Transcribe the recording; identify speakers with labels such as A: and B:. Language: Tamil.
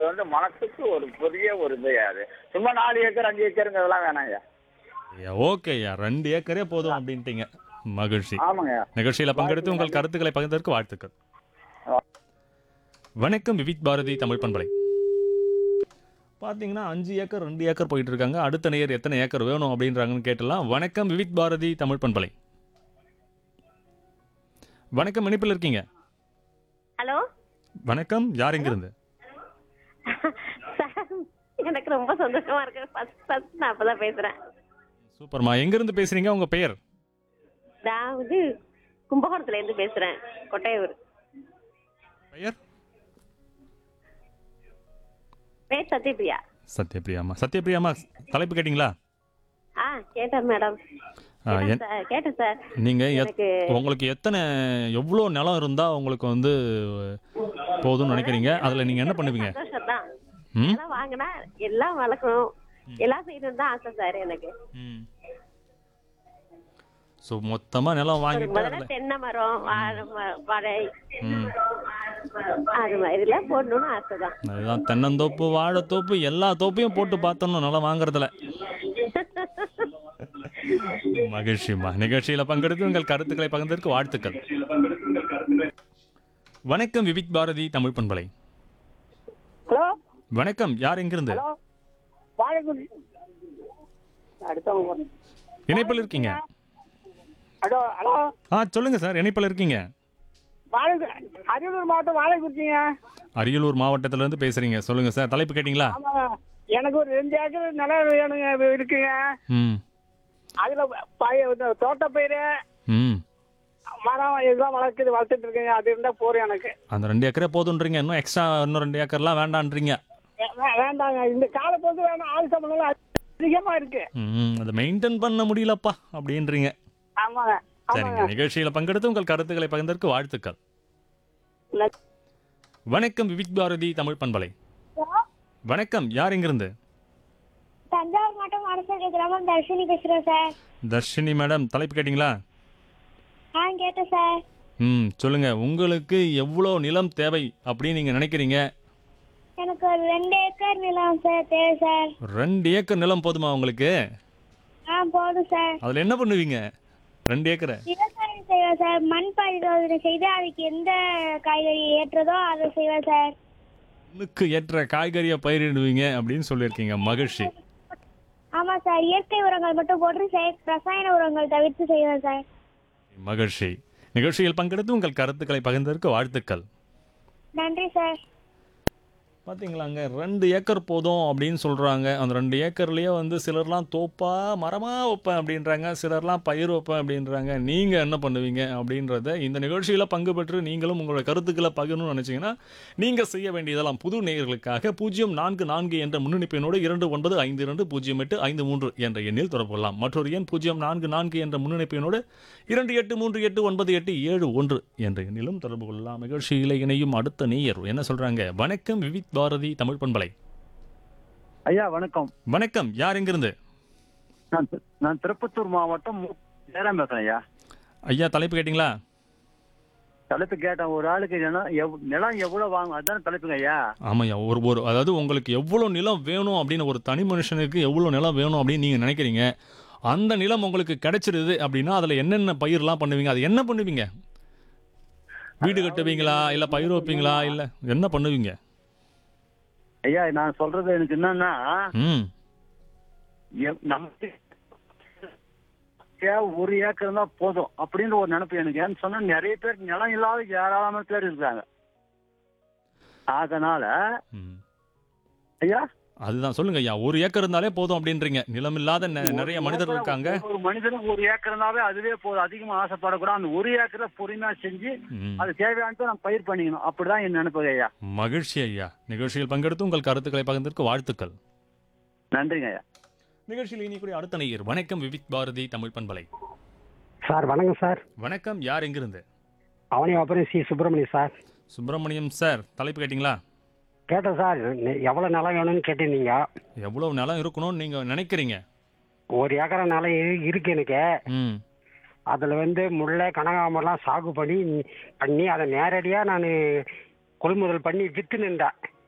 A: வந்து மனசுக்கு ஒரு பெரிய ஒரு இது அது சும்மா நாலு ஏக்கர் அஞ்சு ஏக்கருங்கிறதெல்லாம் வேணாங்க
B: ஐயா ஓகே ஐயா ரெண்டு ஏக்கரே போதும் அப்படின்ட்டீங்க மகிழ்ச்சி
A: ஆமாங்க
B: நிகழ்ச்சியில பங்கெடுத்து உங்கள் கருத்துக்களை பகிர்ந்ததற்கு வாழ்த்துக்கள் வணக்கம் விவித் பாரதி தமிழ் பண்பலை பார்த்தீங்கன்னா அஞ்சு ஏக்கர் ரெண்டு ஏக்கர் போயிட்டு இருக்காங்க அடுத்த நேயர் எத்தனை ஏக்கர் வேணும் அப்படின்றாங்கன்னு கேட்டலாம் வணக்கம் விவித் பாரதி தமிழ் பண்பலை வணக்கம் இணைப்பில் இருக்கீங்க
C: ஹலோ
B: வணக்கம் யார் எங்கிருந்து
C: சார் எனக்கு ரொம்ப சந்தோஷமா இருக்கு ஃபர்ஸ்ட் ஃபர்ஸ்ட் நான் அப்பதான் பேசுறேன்
B: சூப்பர்மா எங்கிருந்து பேசுறீங்க உங்க பெயர்
C: நான் வந்து கும்பகோணத்துல இருந்து பேசுறேன் கொட்டையூர்
B: பெயர்
C: பேர் சத்யபிரியா
B: சத்யபிரியாமா சத்யபிரியாமா தலைப்பு கேட்டிங்களா
C: ஆ கேட்டேன் மேடம்
B: ஆ, என்-
C: கேட்டேன் சார் கேட்டேன் சார்
B: நீங்க எத்-
C: எனக்கு
B: உங்களுக்கு எத்தனை எவ்வளோ நிலம் இருந்தா உங்களுக்கு வந்து போதும்னு நினைக்கிறீங்க அதுல நீங்க என்ன பண்ணுவீங்க
C: சந்தோஷம் தான்
B: ம்
C: எல்லாம் வாங்கினா எல்லாம் வளர்க்கணும் எல்லாம் செய்யணும் தான் ஆசை சார் எனக்கு
B: ஸோ மொத்தமா நிலம் வாங்கிட்டு
C: முதல்ல
B: அதுல
C: தென்னை மரம் வாழை ம- வாழை
B: ம்
C: அது மாதிரிலாம் போடணும்னு ஆசை தான்
B: அதுதான் தென்னந்தோப்பு வாழைத்தோப்பு எல்லா தோப்பையும் போட்டு பார்த்தோம் நிலம் வாங்குறதுல மகிழ்ச்சிமா நிகழ்ச்சியில பங்கெடுத்து உங்கள் கருத்துக்களை பகிர்ந்ததற்கு வாழ்த்துக்கள் வணக்கம் விவிக் பாரதி தமிழ் பண்பலை
D: ஹலோ
B: வணக்கம் யார் எங்கிருந்து
D: ஹலோ வாழைக்குடி அடுத்தவங்க போறேன்.
B: இணைப்பில் இருக்கீங்க
D: ஹலோ ஹலோ
B: ஆ சொல்லுங்க சார் இணைப்பில் இருக்கீங்க
D: வாழை அரியலூர் மாவட்டம் வாழைக்குறிச்சிங்க
B: அரியலூர் மாவட்டத்துல இருந்து பேசுறீங்க சொல்லுங்க சார் தலைப்பு கேட்டிங்களா
D: ஆமாங்க எனக்கு ஒரு ரெண்டு ஏக்கர் நிலம் வேணுங்க இது இருக்குங்க
B: ம்
D: அதுல பய இந்த தோட்டப்பயிறு
B: ம்
D: மரம் இதெல்லாம் வளர்க்குது வளர்த்துட்டு இருக்கேங்க அது இருந்தா போறோம் எனக்கு
B: அந்த ரெண்டு ஏக்கரே போதுன்றீங்க இன்னும் எக்ஸ்ட்ரா இன்னும் ரெண்டு ஏக்கர்லாம் வேண்டான்றீங்க
D: வே- வே- வேண்டாங்க இந்த காலப்போக்கு வேணாம் ஆள் சம்பளம் அதிகமா இருக்கு
B: ம் அதை மெயின்டைன் பண்ண முடியலப்பா அப்படின்றீங்க
D: ஆமாங்க
B: சரிங்க
D: ஆமாங்க
B: நிகழ்ச்சியில பங்கெடுத்து உங்கள் கருத்துக்களை பகிர்ந்ததற்கு வாழ்த்துக்கள்
D: ந-
B: வணக்கம் விவிக் பாரதி தமிழ் பண்பலை வணக்கம் யார் எங்கிருந்து
E: தஞ்சாவூர் மாவட்டம் அரசு கிராமம் தர்ஷினி பேசுறேன் சார்
B: தர்ஷினி மேடம் தலைப்பு கேட்டிங்களா
E: ஆ கேட்டேன் சார்
B: ம் சொல்லுங்க உங்களுக்கு எவ்வளோ நிலம் தேவை அப்படின்னு நீங்க நினைக்கிறீங்க
E: எனக்கு ஒரு ரெண்டு ஏக்கர் நிலம் சார் தேவை சார்
B: ரெண்டு ஏக்கர் நிலம் போதுமா உங்களுக்கு
E: ஆ போதும் சார்
B: அதுல என்ன பண்ணுவீங்க ரெண்டு ஏக்கரை
E: விவசாயம் செய்வேன் சார் மண் பரிசோதனை செய்து அதுக்கு எந்த காய்கறி ஏற்றதோ அதை செய்வேன் சார்
B: மண்ணுக்கு ஏற்ற காய்கறியை பயிரிடுவீங்க அப்படின்னு சொல்லியிருக்கீங்க மகிழ்ச்சி
E: ஆமாம் சார் இயற்கை உரங்கள் மட்டும் போட்டு செய் ரசாயன உரங்கள் தவிர்த்து செய்வேன் சார்
B: மகிழ்ச்சி நிகழ்ச்சியில் பங்கெடுத்து உங்கள் கருத்துக்களை பகிர்ந்ததற்கு வாழ்த்துக்கள்
E: நன்றி சார்
B: பார்த்தீங்களாங்க ரெண்டு ஏக்கர் போதும் அப்படின்னு சொல்கிறாங்க அந்த ரெண்டு ஏக்கர்லேயே வந்து சிலர்லாம் தோப்பா மரமாக வைப்பேன் அப்படின்றாங்க சிலர்லாம் பயிர் வைப்பேன் அப்படின்றாங்க நீங்கள் என்ன பண்ணுவீங்க அப்படின்றத இந்த நிகழ்ச்சியில் பங்கு பெற்று நீங்களும் உங்களோட கருத்துக்களை பகிரணும்னு நினச்சிங்கன்னா நீங்கள் செய்ய வேண்டியதெல்லாம் புது நேயர்களுக்காக பூஜ்ஜியம் நான்கு நான்கு என்ற முன்னணிப்பெண்ணோடு இரண்டு ஒன்பது ஐந்து இரண்டு பூஜ்ஜியம் எட்டு ஐந்து மூன்று என்ற எண்ணில் தொடர்பு கொள்ளலாம் மற்றொரு எண் பூஜ்ஜியம் நான்கு நான்கு என்ற முன்னணிப்பெண்ணோடு இரண்டு எட்டு மூன்று எட்டு ஒன்பது எட்டு ஏழு ஒன்று என்ற எண்ணிலும் தொடர்பு கொள்ளலாம் நிகழ்ச்சியில் இணையும் அடுத்த நேயர் என்ன சொல்றாங்க வணக்கம் விவித் பாரதி தமிழ் பண்பலை
F: ஐயா வணக்கம்
B: வணக்கம் யார் எங்கிருந்து
F: நான் தி- நான் திருப்பத்தூர் மாவட்டம் மு- ஜெயராம் பேசுறேன் ஐயா
B: ஐயா தலைப்பு கேட்டிங்களா
F: தலைப்பு கேட்டேன் ஒரு ஆளுக்கு நிலம் எவ்- நிலம் எவ்வளவு வாங்கும் அதுதானே தலைப்புங்க ஐயா
B: ஆமாய்யா ஒரு ஒரு அதாவது உங்களுக்கு எவ்வளோ நிலம் வேணும் அப்படின்னு ஒரு தனி மனுஷனுக்கு எவ்வளோ நிலம் வேணும் அப்படின்னு நீங்கள் நினைக்கிறீங்க அந்த நிலம் உங்களுக்கு கிடைச்சிருது அப்படின்னா அதில் என்னென்ன பயிர்லாம் பண்ணுவீங்க அது என்ன பண்ணுவீங்க வீடு கட்டுவீங்களா இல்லை பயிர் வைப்பீங்களா இல்லை என்ன பண்ணுவீங்க
F: ஐயா நான் சொல்றது எனக்கு என்னன்னா
B: ம்
F: எ- நமக்கு ஏ- ஒரு ஏக்கர் தான் போதும் அப்படின்னு ஒரு நினைப்பு எனக்கு ஏன்னு சொன்னா நிறைய பேர் நிலம் இல்லாத ஏராளமான பேர் இருக்காங்க அதனால
B: ம்
F: ஐயா
B: அதுதான் சொல்லுங்க ஐயா ஒரு ஏக்கர் இருந்தாலே போதும் அப்படின்றீங்க நிலம் இல்லாத நெ- நிறைய மனிதர் இருக்காங்க
F: ஒரு மனிதனுக்கு ஒரு ஏக்கர்னாவே அதுவே போதும் அதிகமா ஆசைப்படக்கூடாது அந்த ஒரு ஏக்கரை பொறுமையா செஞ்சு
B: ம்.
F: அது தேவையானதை நம்ம பயிர் பண்ணிக்கணும் அப்படிதான் என் நினைப்பு ஐயா
B: மகிழ்ச்சி ஐயா நிகழ்ச்சியில் பங்கெடுத்து உங்கள் கருத்துக்களை பகிர்ந்ததற்கு வாழ்த்துக்கள்
F: நன்றிங்க ஐயா
B: நிகழ்ச்சியில் இனிக்கூடிய அடுத்த நேயர் வணக்கம் விவிக் பாரதி தமிழ் பண்பலை
G: சார் வணக்கம் சார்
B: வணக்கம் யார் எங்கிருந்து
G: அவனி அப்புறம் C Subramaniam sir
B: Subramaniam sir தலைப்பு கேட்டிங்களா
G: கேட்டேன் சார் நெ- எவ்வளவு நிலம் வேணும்னு கேட்டிருந்தீங்க
B: எவ்வளவு நிலம் இருக்கணும்னு நீங்க நினைக்கிறீங்க
G: ஒரு ஏக்கரை நிலம் இரு- இருக்கு எனக்கு
B: ம்
G: அதுல வந்து முல்லை கனகாமரம் சாகு பண்ணி பண்ணி அதை நேரடியா நான் கொள்முதல் பண்ணி வித்து நின்றேன்